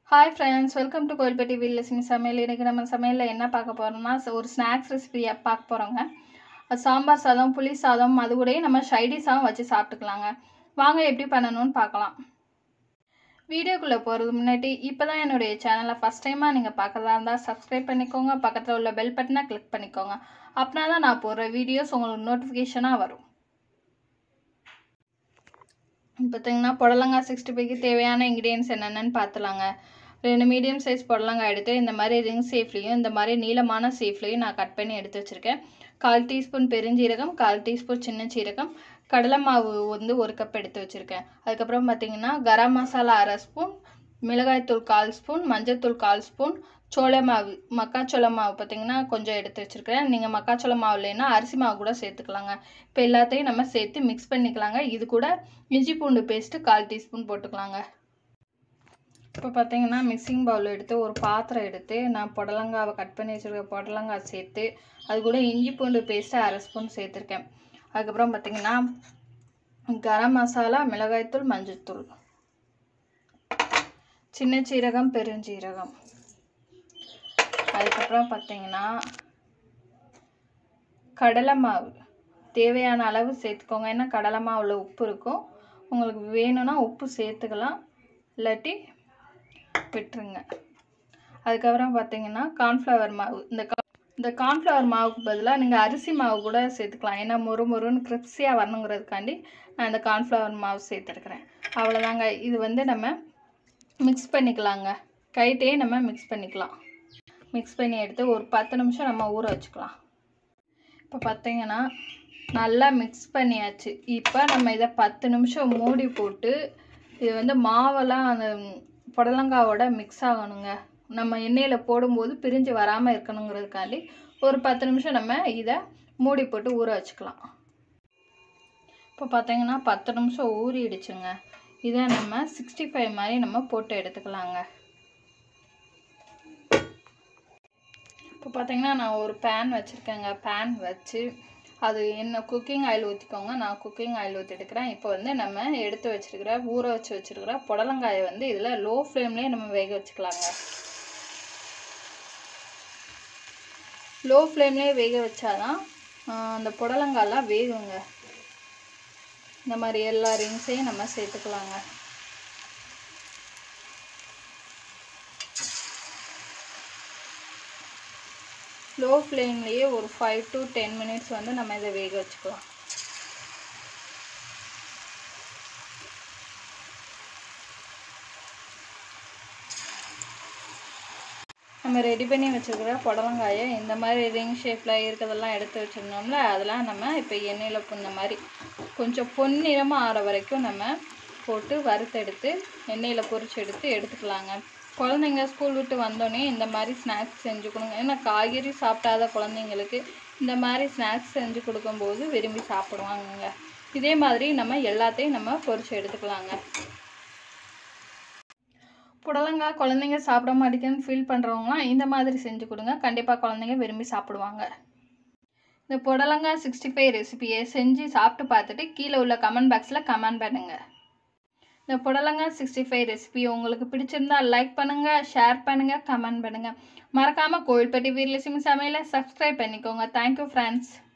hi friends welcome to Kovilpatti வீல்லட்சுமி சமையல் இன்றைக்கி நம்ம சமையலில் என்ன பார்க்க போகிறோம்னா ஒரு ஸ்நாக்ஸ் ரெசிபி பார்க்க போகிறோங்க அது சாம்பார் சாதம் புளி சாதம் அது கூடயே நம்ம ஷைடிஸாகவும் வச்சு சாப்பிட்டுக்கலாங்க வாங்க எப்படி பண்ணணும்னு பார்க்கலாம் வீடியோக்குள்ளே போகிறது முன்னாடி இப்போ தான் என்னுடைய சேனலை ஃபஸ்ட் டைமாக நீங்கள் பார்க்குறதா இருந்தால் சப்ஸ்கிரைப் பண்ணிக்கோங்க பக்கத்தில் உள்ள பெல் பட்டனை கிளிக் பண்ணிக்கோங்க அப்படின்னா தான் நான் போடுற வீடியோஸ் உங்களுக்கு நோட்டிஃபிகேஷனாக வரும் பார்த்தீங்கன்னா புடலங்காய் சிக்ஸ்டி ஃபைவ்க்கு தேவையான இன்க்ரீடியன்ஸ் என்னென்னு பார்த்துலாங்க ரெண்டு மீடியம் சைஸ் புடலங்காய் எடுத்து இந்த மாதிரி ரிங் சேஃப்லேயும் இந்த மாதிரி நீளமான சேஃப்லேயும் நான் கட் பண்ணி எடுத்து வச்சுருக்கேன் கால் டீஸ்பூன் பெருஞ்சீரகம் கால் டீஸ்பூன் சின்ன சீரகம் கடலை மாவு வந்து ஒரு கப் எடுத்து வச்சுருக்கேன் அதுக்கப்புறம் பார்த்தீங்கன்னா கரம் மசாலா அரை ஸ்பூன் மிளகாய்த்தூள் கால் ஸ்பூன் மஞ்சள்தூள் கால் ஸ்பூன் சோள மாவு மக்காச்சோள மாவு பார்த்தீங்கன்னா கொஞ்சம் எடுத்து வச்சுருக்கேன் நீங்கள் மக்காச்சோள மாவு இல்லைன்னா அரிசி மாவு கூட சேர்த்துக்கலாங்க இப்போ எல்லாத்தையும் நம்ம சேர்த்து மிக்ஸ் பண்ணிக்கலாங்க இது கூட இஞ்சி பூண்டு பேஸ்ட்டு கால் டீஸ்பூன் போட்டுக்கலாங்க இப்போ பார்த்தீங்கன்னா மிக்சிங் பவுல் எடுத்து ஒரு பாத்திரம் எடுத்து நான் புடலங்காவை கட் பண்ணி வச்சுருக்க புடலங்காய் சேர்த்து அது கூட இஞ்சி பூண்டு பேஸ்ட்டு அரை ஸ்பூன் சேர்த்துருக்கேன் அதுக்கப்புறம் பார்த்தீங்கன்னா கரம் மசாலா மிளகாய்த்தூள் மஞ்சள்தூள் சின்ன சீரகம் பெருஞ்சீரகம் அதுக்கப்புறம் பார்த்தீங்கன்னா கடலை மாவு தேவையான அளவு சேர்த்துக்கோங்க ஏன்னா கடலை மாவில் உப்பு இருக்கும் உங்களுக்கு வேணும்னா உப்பு சேர்த்துக்கலாம் இல்லாட்டி விட்டுருங்க அதுக்கப்புறம் பார்த்தீங்கன்னா கார்ன்ஃப்ளவர் மாவு இந்த கா இந்த கார்ன்ஃப்ளவர் மாவுக்கு பதிலாக நீங்கள் அரிசி மாவு கூட சேர்த்துக்கலாம் ஏன்னா மொறு மொறுன்னு கிரிப்ஸியாக வரணுங்கிறதுக்காண்டி நான் இந்த கார்ன்ஃப்ளவர் மாவு சேர்த்துருக்குறேன் அவ்வளோதாங்க இது வந்து நம்ம மிக்ஸ் பண்ணிக்கலாங்க கைட்டையே நம்ம மிக்ஸ் பண்ணிக்கலாம் மிக்ஸ் பண்ணி எடுத்து ஒரு பத்து நிமிஷம் நம்ம ஊற வச்சுக்கலாம் இப்போ பார்த்தீங்கன்னா நல்லா மிக்ஸ் பண்ணியாச்சு இப்போ நம்ம இதை பத்து நிமிஷம் மூடி போட்டு இது வந்து மாவெல்லாம் அந்த புடலங்காவோட மிக்ஸ் ஆகணுங்க நம்ம எண்ணெயில் போடும்போது பிரிஞ்சு வராமல் இருக்கணுங்கிறதுக்காண்டி ஒரு பத்து நிமிஷம் நம்ம இதை மூடி போட்டு ஊற வச்சுக்கலாம் இப்போ பார்த்தீங்கன்னா பத்து நிமிஷம் ஊறிடுச்சுங்க இதை நம்ம சிக்ஸ்டி ஃபைவ் மாதிரி நம்ம போட்டு எடுத்துக்கலாங்க இப்போ பார்த்தீங்கன்னா நான் ஒரு பேன் வச்சுருக்கேங்க பேன் வச்சு அது என்ன குக்கிங் ஆயில் ஊற்றிக்கோங்க நான் குக்கிங் ஆயில் ஊற்றி எடுக்கிறேன் இப்போ வந்து நம்ம எடுத்து வச்சுருக்கிற ஊற வச்சு வச்சுருக்கிற புடலங்காயை வந்து இதில் லோ ஃப்ளேம்லேயே நம்ம வேக வச்சுக்கலாங்க லோ ஃப்ளேம்லேயே வேக வச்சாதான் அந்த புடலங்காயெலாம் வேகுங்க இந்த மாதிரி எல்லா ரிங்ஸையும் நம்ம சேர்த்துக்கலாங்க லோ ஃப்ளேம்லேயே ஒரு ஃபைவ் டு டென் மினிட்ஸ் வந்து நம்ம இதை வேக வச்சுக்கலாம் நம்ம ரெடி பண்ணி வச்சுருக்கிற புடலங்காயை இந்த மாதிரி ரிங் ஷேப்பில் இருக்கிறதெல்லாம் எடுத்து வச்சுருந்தோம்ல அதெல்லாம் நம்ம இப்போ எண்ணெயில் இந்த மாதிரி கொஞ்சம் பொன்னிறமாக ஆற வரைக்கும் நம்ம போட்டு வறுத்தெடுத்து எண்ணெயில் பொரிச்சு எடுத்து எடுத்துக்கலாங்க குழந்தைங்க ஸ்கூல் விட்டு வந்தோடனே இந்த மாதிரி ஸ்நாக்ஸ் செஞ்சு கொடுங்க ஏன்னா காய்கறி சாப்பிடாத குழந்தைங்களுக்கு இந்த மாதிரி ஸ்நாக்ஸ் செஞ்சு கொடுக்கும்போது விரும்பி சாப்பிடுவாங்கங்க இதே மாதிரி நம்ம எல்லாத்தையும் நம்ம பொரிச்சு எடுத்துக்கலாங்க புடலங்காய் குழந்தைங்க சாப்பிட மாட்டேங்குன்னு ஃபீல் பண்ணுறவங்களாம் இந்த மாதிரி செஞ்சு கொடுங்க கண்டிப்பாக குழந்தைங்க விரும்பி சாப்பிடுவாங்க இந்த புடலங்காய் சிக்ஸ்டி ஃபைவ் ரெசிபியை செஞ்சு சாப்பிட்டு பார்த்துட்டு கீழே உள்ள கமெண்ட் பாக்ஸில் கமெண்ட் பண்ணுங்கள் இந்த புடலங்காய் சிக்ஸ்டி ஃபைவ் ரெசிபி உங்களுக்கு பிடிச்சிருந்தா லைக் பண்ணுங்கள் ஷேர் பண்ணுங்கள் கமெண்ட் பண்ணுங்கள் மறக்காமல் கோவில்பட்டி வீரலட்சுமி சமையலை சப்ஸ்கிரைப் பண்ணிக்கோங்க தேங்க்யூ ஃப்ரெண்ட்ஸ்